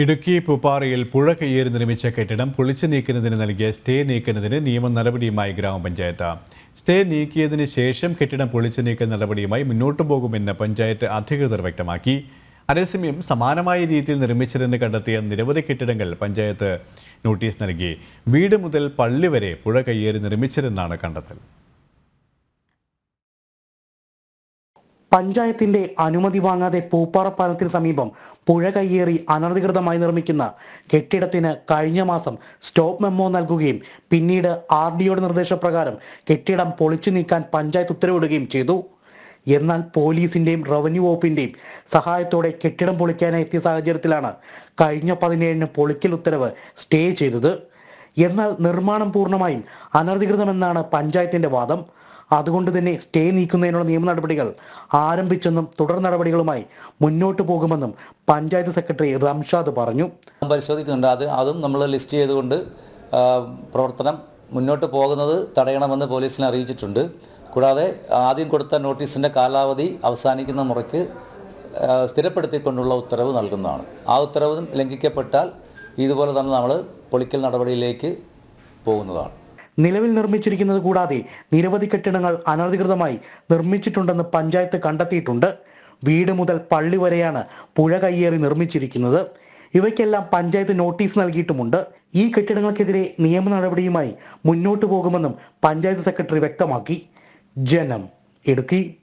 ഇടുക്കി പൂപ്പാറയിൽ പുഴ കയ്യേറി നിർമ്മിച്ച കെട്ടിടം പൊളിച്ചു നീക്കുന്നതിന് നൽകിയ സ്റ്റേ നീക്കുന്നതിന് നിയമ നടപടിയുമായി ഗ്രാമപഞ്ചായത്ത് സ്റ്റേ നീക്കിയതിന് ശേഷം കെട്ടിടം പൊളിച്ചു നീക്കുന്ന നടപടിയുമായി മുന്നോട്ടു പോകുമെന്ന് പഞ്ചായത്ത് അധികൃതർ വ്യക്തമാക്കി അതേസമയം സമാനമായ രീതിയിൽ നിർമ്മിച്ചതെന്ന് കണ്ടെത്തിയ നിരവധി കെട്ടിടങ്ങൾ പഞ്ചായത്ത് നോട്ടീസ് നൽകി വീട് മുതൽ പള്ളി വരെ പുഴ കയ്യേറി നിർമ്മിച്ചതെന്നാണ് കണ്ടെത്തൽ പഞ്ചായത്തിന്റെ അനുമതി വാങ്ങാതെ പൂപ്പാറ പാലത്തിന് സമീപം പുഴ കയ്യേറി അനധികൃതമായി നിർമ്മിക്കുന്ന കെട്ടിടത്തിന് കഴിഞ്ഞ മാസം സ്റ്റോപ്പ് മെമ്മോ നൽകുകയും പിന്നീട് ആർ ഡിയുടെ നിർദ്ദേശപ്രകാരം കെട്ടിടം പൊളിച്ചു നീക്കാൻ പഞ്ചായത്ത് ഉത്തരവിടുകയും ചെയ്തു എന്നാൽ പോലീസിന്റെയും റവന്യൂ വകുപ്പിന്റെയും സഹായത്തോടെ കെട്ടിടം പൊളിക്കാനായി എത്തിയ സാഹചര്യത്തിലാണ് കഴിഞ്ഞ പതിനേഴിന് പൊളിക്കൽ ഉത്തരവ് സ്റ്റേ ചെയ്തത് എന്നാൽ നിർമ്മാണം പൂർണ്ണമായും അനധികൃതമെന്നാണ് പഞ്ചായത്തിന്റെ വാദം അതുകൊണ്ട് തന്നെ സ്റ്റേ നീക്കുന്നതിനുള്ള നിയമ നടപടികൾ ആരംഭിച്ചെന്നും തുടർ നടപടികളുമായി മുന്നോട്ട് പോകുമെന്നും പഞ്ചായത്ത് സെക്രട്ടറി റംഷാദ് പറഞ്ഞു പരിശോധിക്കുന്നുണ്ട് അത് അതും നമ്മൾ ലിസ്റ്റ് ചെയ്തുകൊണ്ട് ആ, പ്രവർത്തനം മുന്നോട്ട് പോകുന്നത് തടയണമെന്ന് പോലീസിനെ അറിയിച്ചിട്ടുണ്ട് കൂടാതെ ആദ്യം കൊടുത്ത നോട്ടീസിൻ്റെ കാലാവധി അവസാനിക്കുന്ന മുറയ്ക്ക് ആ, സ്ഥിരപ്പെടുത്തിക്കൊണ്ടുള്ള ഉത്തരവ് നൽകുന്നതാണ് ആ ഉത്തരവ് ലംഘിക്കപ്പെട്ടാൽ ഇതുപോലെ തന്നെ നമ്മൾ പൊളിക്കൽ നടപടിയിലേക്ക് പോകുന്നതാണ് നിലവിൽ നിർമ്മിച്ചിരിക്കുന്നത് കൂടാതെ നിരവധി കെട്ടിടങ്ങൾ അനധികൃതമായി നിർമ്മിച്ചിട്ടുണ്ടെന്ന് പഞ്ചായത്ത് കണ്ടെത്തിയിട്ടുണ്ട് വീട് മുതൽ പള്ളി വരെയാണ് പുഴ കയ്യേറി നിർമ്മിച്ചിരിക്കുന്നത് ഇവയ്ക്കെല്ലാം പഞ്ചായത്ത് നോട്ടീസ് നൽകിയിട്ടുമുണ്ട് ഈ കെട്ടിടങ്ങൾക്കെതിരെ നിയമ നടപടിയുമായി മുന്നോട്ട് പോകുമെന്നും പഞ്ചായത്ത് സെക്രട്ടറി വ്യക്തമാക്കി ജനം ഇടുക്കി